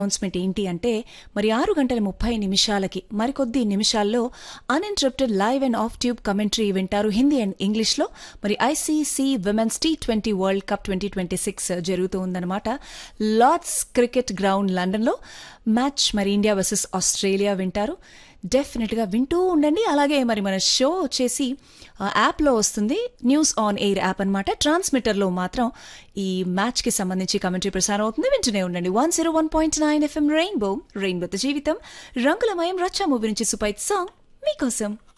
announcement ఏంటి అంటే మరి ఆరు గంటల ముప్పై నిమిషాలకి మరికొద్ది నిమిషాల్లో uninterrupted live and off tube commentary వింటారు హిందీ అండ్ ఇంగ్లీష్లో మరి ICC women's T twenty world cup twenty twenty six జరుగుతూ ఉందన్నమాట లార్డ్స్ క్రికెట్ గ్రౌండ్ లండన్లో మ్యాచ్ మరి ఇండియా వర్సెస్ ఆస్ట్రేలియా వింటారు డెఫినెట్గా వింటూ ఉండండి అలాగే మరి మన షో వచ్చేసి ఆ, యాప్లో వస్తుంది న్యూస్ ఆన్ ఎయిర్ యాప్ అనమాట ట్రాన్స్మిటర్లో మాత్రం ఈ మ్యాచ్కి సంబంధించి కమెంటరీ ప్రసారం అవుతుంది వింటూనే ఉండండి one zero one point nine FM rainbow రెయిన్బోతో జీవితం రంగులమయం రచ్చా మూవీ నుంచి సుపైత్ సాంగ్ మీకోసం